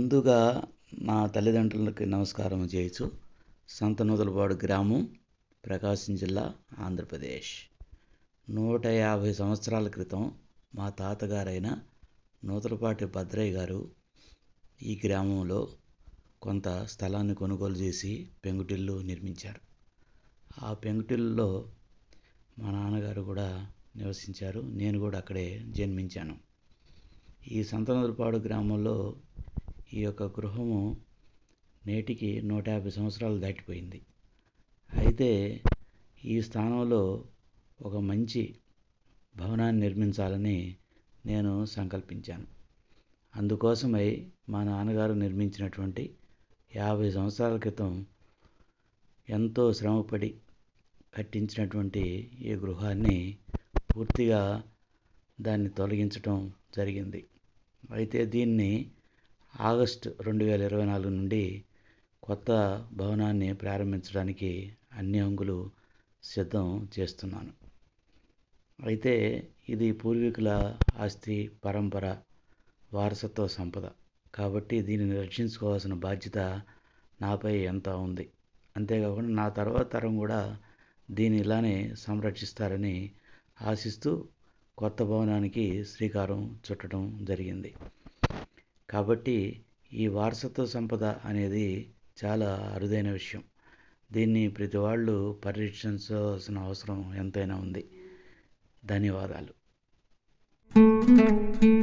ముందుగా నా తల్లిదండ్రులకి నమస్కారం చేయొచ్చు సంతనూతలపాడు గ్రామం ప్రకాశం జిల్లా ఆంధ్రప్రదేశ్ నూట యాభై సంవత్సరాల క్రితం మా తాతగారైన నూతలపాటి భద్రయ్య గారు ఈ గ్రామంలో కొంత స్థలాన్ని కొనుగోలు చేసి పెంకుటిల్లు నిర్మించారు ఆ పెంకుటిల్లులో మా నాన్నగారు కూడా నివసించారు నేను కూడా అక్కడే జన్మించాను ఈ సంతనూతలపాడు గ్రామంలో ఈ యొక్క గృహము నేటికి నూట యాభై సంవత్సరాలు దాటిపోయింది అయితే ఈ స్థానంలో ఒక మంచి భవనాన్ని నిర్మించాలని నేను సంకల్పించాను అందుకోసమై మా నాన్నగారు నిర్మించినటువంటి యాభై సంవత్సరాల క్రితం ఎంతో శ్రమపడి కట్టించినటువంటి ఈ గృహాన్ని పూర్తిగా దాన్ని తొలగించటం జరిగింది అయితే దీన్ని ఆగస్టు రెండు వేల ఇరవై నాలుగు నుండి కొత్త భవనాన్ని ప్రారంభించడానికి అన్ని అంగులు సిద్ధం చేస్తున్నాను అయితే ఇది పూర్వీకుల ఆస్తి పరంపర వారసత్వ సంపద కాబట్టి దీనిని రక్షించుకోవాల్సిన బాధ్యత నాపై ఎంత ఉంది అంతేకాకుండా నా తర్వాత తరం కూడా దీన్ని ఇలానే సంరక్షిస్తారని ఆశిస్తూ కొత్త భవనానికి శ్రీకారం చుట్టడం జరిగింది కాబట్టి ఈ వారసత్వ సంపద అనేది చాలా అరుదైన విషయం దీన్ని ప్రతి వాళ్ళు పరిరక్షించాల్సిన అవసరం ఎంతైనా ఉంది ధన్యవాదాలు